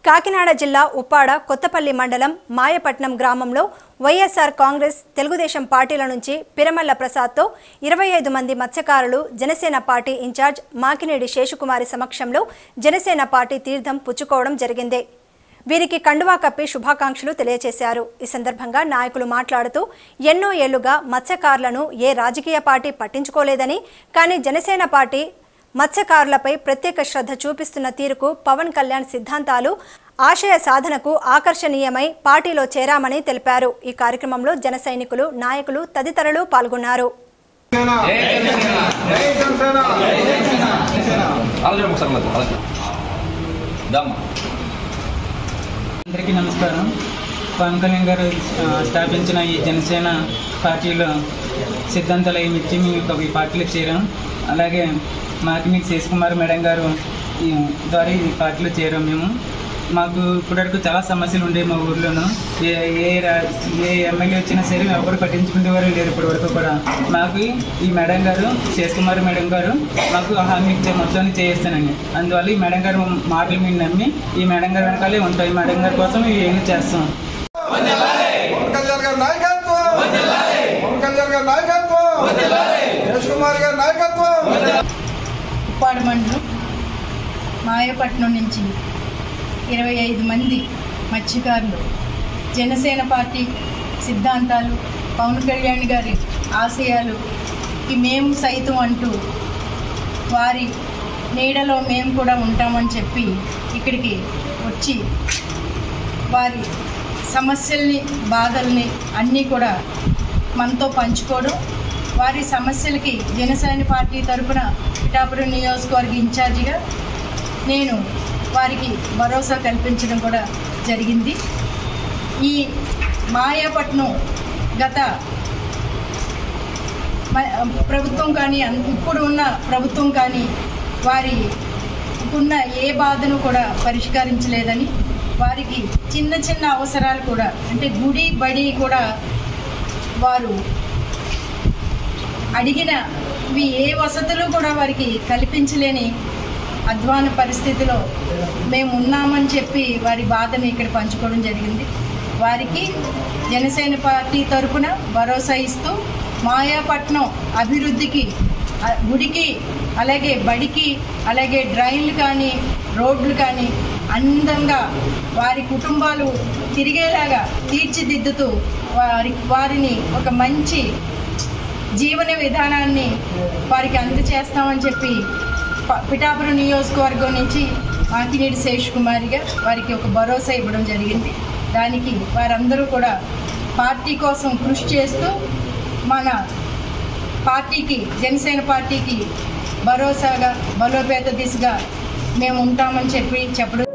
కాకినాడ జిల్లా ఉప్పాడ కొత్తపల్లి మండలం మాయపట్నం గ్రామంలో వైఎస్ఆర్ కాంగ్రెస్ తెలుగుదేశం పార్టీల నుంచి పిరమల్ల ప్రసాద్తో ఇరవై ఐదు మంది మత్స్యకారులు జనసేన పార్టీ ఇన్ఛార్జ్ మాకినేడి శేషకుమారి సమక్షంలో జనసేన పార్టీ తీర్థం పుచ్చుకోవడం జరిగింది వీరికి కండువా కప్పి శుభాకాంక్షలు తెలియజేశారు ఈ సందర్భంగా నాయకులు మాట్లాడుతూ ఎన్నో ఏళ్లుగా మత్స్యకారులను ఏ రాజకీయ పార్టీ పట్టించుకోలేదని కానీ జనసేన పార్టీ మత్స్యకారులపై ప్రత్యేక శ్రద్ధ చూపిస్తున్న తీరుకు పవన్ కళ్యాణ్ సిద్ధాంతాలు ఆశయ సాధనకు ఆకర్షణీయమై పార్టీలో చేరామని తెలిపారు ఈ కార్యక్రమంలో జన సైనికులు నాయకులు తదితరులు పాల్గొన్నారు అలాగే ఒకసారి మళ్ళీ అలాగే దమ్మా అందరికీ నమస్కారం పవన్ కళ్యాణ్ గారు ఆ, స్థాపించిన ఈ జనసేన పార్టీలో సిద్ధాంతాలు ఏమిచ్చి మేము ఒక ఈ పార్టీలో చేరాం అలాగే మాకినీటి శేషకుమార్ మేడం గారు ఈ ద్వారా ఈ పార్టీలో చేరాం మేము మాకు ఇప్పటివరకు చాలా సమస్యలు ఉండేవి మా ఊర్లోనూ ఏ ఏ రా- ఏ ఎమ్మెల్యే వచ్చినా సరే ఎవరు పట్టించుకునేవారు లేరు ఇప్పటివరకు కూడా మాకు ఈ మేడం గారు శేషకుమార్ మేడం గారు మాకు హామీ ఇచ్చే మొత్తాన్ని చేయిస్తానండి అందువల్ల ఈ మేడం గారు మాటలు మీరు నమ్మి ఈ మేడం గారు వెనకాలే ఉంటాం ఈ మేడం గారి కోసం మేము ఏమి చేస్తాం పవన్ కళ్యాణ్ గారి నాయకత్వం పవన్ కళ్యాణ్ గారి నాయకత్వం యశ్ కుమార్ గారి నాయకత్వం ఉప్పాడు మండలం మాయపట్నం నుంచి ఇరవై ఐదు మంది మత్స్యకారులు జనసేన పార్టీ సిద్ధాంతాలు పవన్ కళ్యాణ్ గారి ఆశయాలు ఈ మేము సైతం అంటూ వారి నీడలో మేము కూడా ఉంటామని చెప్పి ఇక్కడికి వచ్చి వారి సమస్యల్ని బాధల్ని అన్నీ కూడా మనతో పంచుకోవడం వారి సమస్యలకి జనసేన పార్టీ తరపున పిఠాపురం నియోజకవర్గ ఇన్ఛార్జిగా నేను వారికి భరోసా కల్పించడం కూడా జరిగింది ఈ మాయాపట్నం గత మ- ప్రభుత్వం కానీ అన్- ఇప్పుడు ఉన్న ప్రభుత్వం కానీ వారి ఉన్న ఏ బాధను కూడా పరిష్కరించలేదని వారికి చిన్న చిన్న అవసరాలు కూడా అంటే గుడి బడి కూడా వారు అడిగిన ఇవి ఏ వసతులు కూడా వారికి కల్పించలేని అధ్వాన పరిస్థితిలో మేము ఉన్నామని చెప్పి వారి బాధని ఇక్కడ పంచుకోవడం జరిగింది వారికి జనసేన పార్టీ తరపున భరోసా ఇస్తూ మాయాపట్నం అభివృద్ధికి ఆ, గుడికి అలాగే బడికి అలాగే డ్రైన్లు కానీ రోడ్లు కానీ అందంగా వారి కుటుంబాలు తిరిగేలాగా తీర్చిదిద్దుతూ వారి వారిని ఒక మంచి జీవన విధానాన్ని వారికి అందజేస్తామని చెప్పి ప- పిఠాపురం నియోజకవర్గం నుంచి మాకినేడి శేష్ కుమారిగా వారికి ఒక భరోసా ఇవ్వడం జరిగింది దానికి వారందరూ కూడా పార్టీ కోసం కృషి చేస్తూ మన పార్టీకి జనసేన పార్టీకి భరోసాగా బలోపేత దిశగా మేము ఉంటామని చెప్పి చెప్పడం